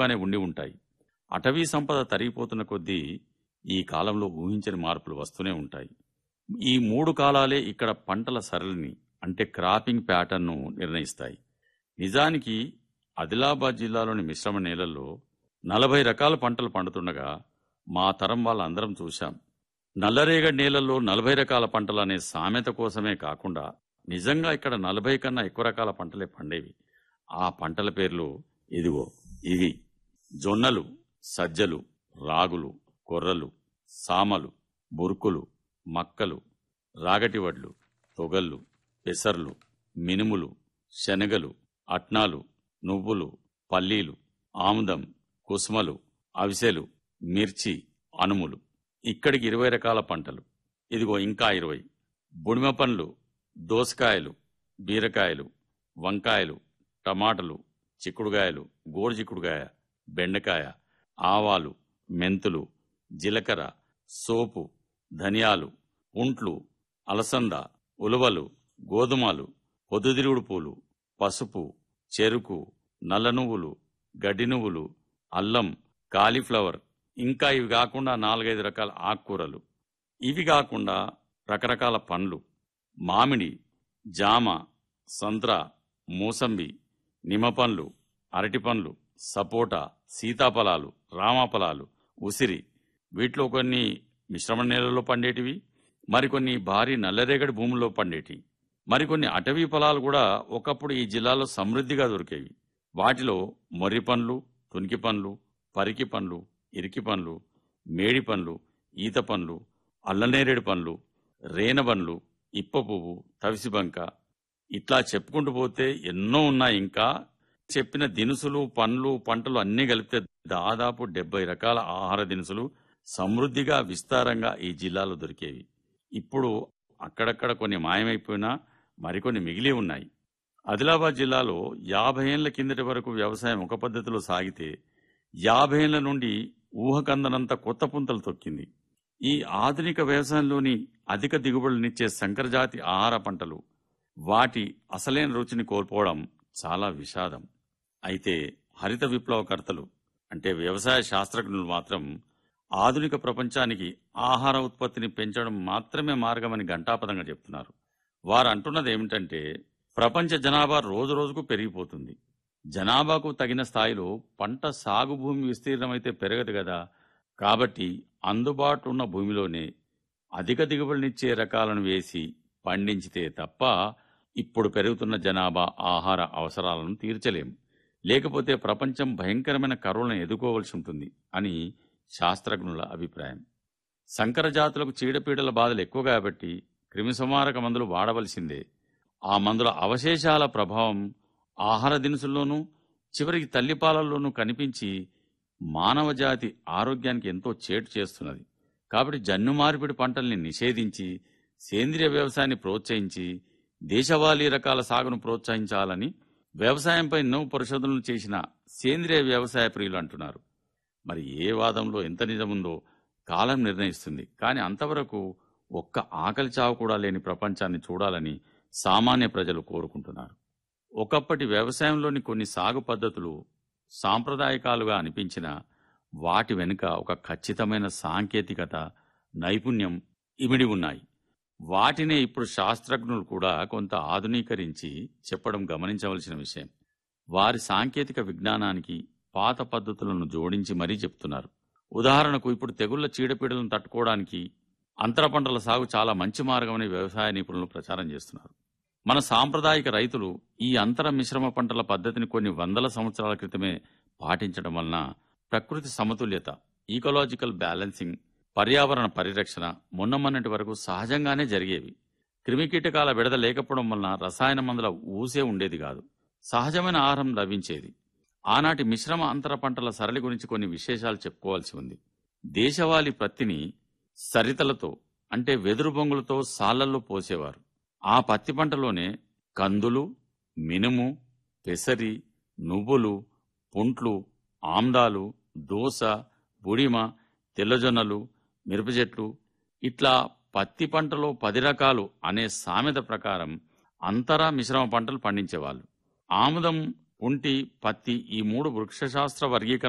ఎక్కువగానే ఉండి ఉంటాయి అటవీ సంపద తరిగిపోతున్న కొద్దీ ఈ కాలంలో ఊహించని మార్పులు వస్తూనే ఉంటాయి ఈ మూడు కాలాలే ఇక్కడ పంటల సరళిని అంటే క్రాపింగ్ ప్యాటర్న్ను నిర్ణయిస్తాయి నిజానికి ఆదిలాబాద్ జిల్లాలోని మిశ్రమ నేలల్లో నలభై రకాల పంటలు పండుతుండగా మా తరం వాళ్ళందరం చూశాం నల్లరేగడి నేలల్లో నలభై రకాల పంటలు అనే సామెత కోసమే కాకుండా నిజంగా ఇక్కడ నలభై కన్నా ఎక్కువ రకాల పంటలే పండేవి ఆ పంటల పేర్లు ఇదిగో ఇవి జొన్నలు సజ్జలు రాగులు కొర్రలు సామలు బురుకులు మక్కలు రాగటి వడ్లు తొగళ్ళు పెసర్లు మినుములు శనగలు అట్నాలు నువ్వులు పల్లీలు ఆముదం కుసుమలు అవిసెలు మిర్చి అనుములు ఇక్కడికి ఇరవై రకాల పంటలు ఇదిగో ఇంకా ఇరవై బుడిమ పండ్లు దోసకాయలు బీరకాయలు వంకాయలు టమాటలు చిక్కుడుగాయలు గోడు చిక్కుడుగాయ బెండకాయ ఆవాలు మెంతులు జీలకర్ర సోపు ధనియాలు ఉంట్లు అలసంద ఉలవలు గోధుమలు పొద్దుతిరుగుడు పూలు పసుపు చెరుకు నల్ల నువ్వులు గడ్డి నువ్వులు అల్లం కాలీఫ్లవర్ ఇంకా ఇవి కాకుండా నాలుగైదు రకాల ఆకుకూరలు ఇవి కాకుండా రకరకాల పండ్లు మామిడి జామ సంత్ర మూసంబి నిమ్మ పండ్లు అరటి పండ్లు సపోటా సీతాఫలాలు రామఫలాలు ఉసిరి వీటిలో కొన్ని మిశ్రమ నేలలో పండేటివి మరికొన్ని భారీ నల్లరేగడి భూముల్లో పండేటి మరికొన్ని అటవీ ఫలాలు కూడా ఒకప్పుడు ఈ జిల్లాలో సమృద్ధిగా దొరికేవి వాటిలో మొర్రి పండ్లు తునికి పండ్లు పరికి పండ్లు ఇరికి పండ్లు మేడి పండ్లు ఈత పండ్లు అల్లనేరేడు పండ్లు రేన పండ్లు ఇప్ప పువ్వు తవిసిబంక ఇట్లా చెప్పుకుంటూ పోతే ఎన్నో ఉన్నాయి ఇంకా చెప్పిన దినుసులు పండ్లు పంటలు అన్నీ కలిపితే దాదాపు డెబ్బై రకాల ఆహార దినుసులు సమృద్ధిగా విస్తారంగా ఈ జిల్లాలో దొరికేవి ఇప్పుడు అక్కడక్కడ కొన్ని మాయమైపోయినా మరికొన్ని మిగిలి ఉన్నాయి ఆదిలాబాద్ జిల్లాలో యాభై ఏళ్ల కిందటి వరకు వ్యవసాయం ఒక పద్ధతిలో సాగితే యాభై ఏళ్ల నుండి ఊహకందనంత కొత్త పుంతలు తొక్కింది ఈ ఆధునిక వ్యవసాయంలోని అధిక దిగుబడులనిచ్చే సంకరజాతి ఆహార పంటలు వాటి అసలైన రుచిని కోల్పోవడం చాలా విషాదం అయితే హరిత విప్లవకర్తలు అంటే వ్యవసాయ శాస్త్రజ్ఞులు మాత్రం ఆధునిక ప్రపంచానికి ఆహార ఉత్పత్తిని పెంచడం మాత్రమే మార్గమని ఘంటాపదంగా చెప్తున్నారు వారు అంటున్నది ఏమిటంటే ప్రపంచ జనాభా రోజు రోజుకు పెరిగిపోతుంది జనాభాకు తగిన స్థాయిలో పంట సాగు భూమి విస్తీర్ణమైతే పెరగదు కదా కాబట్టి అందుబాటులో ఉన్న భూమిలోనే అధిక దిగుబడినిచ్చే రకాలను వేసి పండించితే తప్ప ఇప్పుడు పెరుగుతున్న జనాభా ఆహార అవసరాలను తీర్చలేము లేకపోతే ప్రపంచం భయంకరమైన కరువులను ఎదుర్కోవలసి ఉంటుంది అని శాస్త్రజ్ఞుల అభిప్రాయం సంకర జాతులకు చీడపీడల బాధలు ఎక్కువ కాబట్టి క్రిమిసంహారక మందులు వాడవలసిందే ఆ మందుల అవశేషాల ప్రభావం ఆహార దినుసుల్లోనూ చివరికి తల్లిపాలల్లోనూ కనిపించి మానవజాతి ఆరోగ్యానికి ఎంతో చేటు చేస్తున్నది కాబట్టి జన్యు మార్పిడి పంటల్ని నిషేధించి సేంద్రియ వ్యవసాయాన్ని ప్రోత్సహించి దేశవాళీ రకాల సాగును ప్రోత్సహించాలని వ్యవసాయంపై ఎన్నో పరిశోధనలు చేసిన సేంద్రియ వ్యవసాయ ప్రియులు అంటున్నారు మరి ఏ వాదంలో ఎంత నిజముందో కాలం నిర్ణయిస్తుంది కానీ అంతవరకు ఒక్క ఆకలి చావు కూడా లేని ప్రపంచాన్ని చూడాలని సామాన్య ప్రజలు కోరుకుంటున్నారు ఒకప్పటి వ్యవసాయంలోని కొన్ని సాగు పద్ధతులు సాంప్రదాయకాలుగా అనిపించిన వాటి వెనుక ఒక ఖచ్చితమైన సాంకేతికత నైపుణ్యం ఇమిడి ఉన్నాయి వాటినే ఇప్పుడు శాస్త్రజ్ఞులు కూడా కొంత ఆధునీకరించి చెప్పడం గమనించవలసిన విషయం వారి సాంకేతిక విజ్ఞానానికి పాత పద్ధతులను జోడించి మరీ చెప్తున్నారు ఉదాహరణకు ఇప్పుడు తెగుళ్ల చీడపీడలను తట్టుకోవడానికి అంతర పంటల సాగు చాలా మంచి మార్గమని వ్యవసాయ నిపుణులు ప్రచారం చేస్తున్నారు మన సాంప్రదాయిక రైతులు ఈ అంతర మిశ్రమ పంటల పద్ధతిని కొన్ని వందల సంవత్సరాల క్రితమే పాటించడం వలన ప్రకృతి సమతుల్యత ఈకలాజికల్ బ్యాలెన్సింగ్ పర్యావరణ పరిరక్షణ మొన్నమన్నటి వరకు సహజంగానే జరిగేవి క్రిమికీటకాల విడద లేకపోవడం వలన రసాయన మందుల ఊసే ఉండేది కాదు సహజమైన ఆహారం లభించేది ఆనాటి మిశ్రమ అంతర పంటల సరళి గురించి కొన్ని విశేషాలు చెప్పుకోవాల్సి ఉంది దేశవాళీ పత్తిని సరితలతో అంటే వెదురు బొంగులతో సాళ్లల్లో పోసేవారు ఆ పత్తి పంటలోనే కందులు మినుము పెసరి నువ్వులు పుంట్లు ఆమ్దాలు దోస బుడిమ తెల్లజొన్నలు మిరప చెట్లు ఇట్లా పత్తి పంటలో పది రకాలు అనే సామెత ప్రకారం అంతరా మిశ్రమ పంటలు పండించేవాళ్ళు ఆముదం కుంటి పత్తి ఈ మూడు వృక్షశాస్త్ర వర్గీకరణ